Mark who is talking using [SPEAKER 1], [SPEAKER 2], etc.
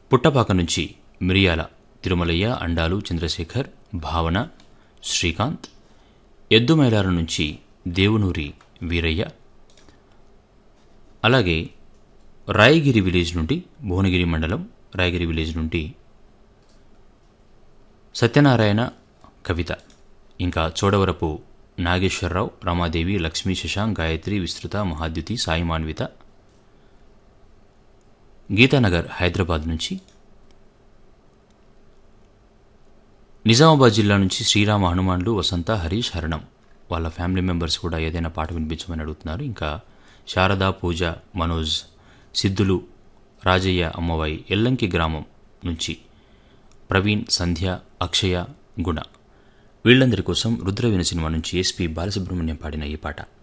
[SPEAKER 1] పుట్టపాక నుంచి మిరియాల తిరుమలయ్య అండాలు చంద్రశేఖర్ భావన శ్రీకాంత్ ఎద్దుమైలార నుంచి దేవునూరి వీరయ్య అలాగే రాయగిరి విలేజ్ నుండి భువనగిరి మండలం రాయగిరి విలేజ్ నుండి సత్యనారాయణ కవిత ఇంకా చోడవరపు నాగేశ్వరరావు రమాదేవి లక్ష్మీ శశాంక్ గాయత్రి విస్తృత మహాద్యుతి సాయి మాన్విత గీతానగర్ హైదరాబాద్ నుంచి నిజామాబాద్ జిల్లా నుంచి శ్రీరామ హనుమాన్లు వసంత హరీష్ హరణం వాళ్ళ ఫ్యామిలీ మెంబర్స్ కూడా ఏదైనా పాట వినిపించమని అడుగుతున్నారు ఇంకా శారదా పూజ మనోజ్ సిద్ధులు రాజయ్య అమ్మవాయి ఎల్లంకి గ్రామం నుంచి ప్రవీణ్ సంధ్య అక్షయ గుణ వీళ్ళందరి కోసం రుద్రవీణ సినిమా నుంచి ఎస్పి బాలసుబ్రహ్మణ్యం పాడిన ఈ పాట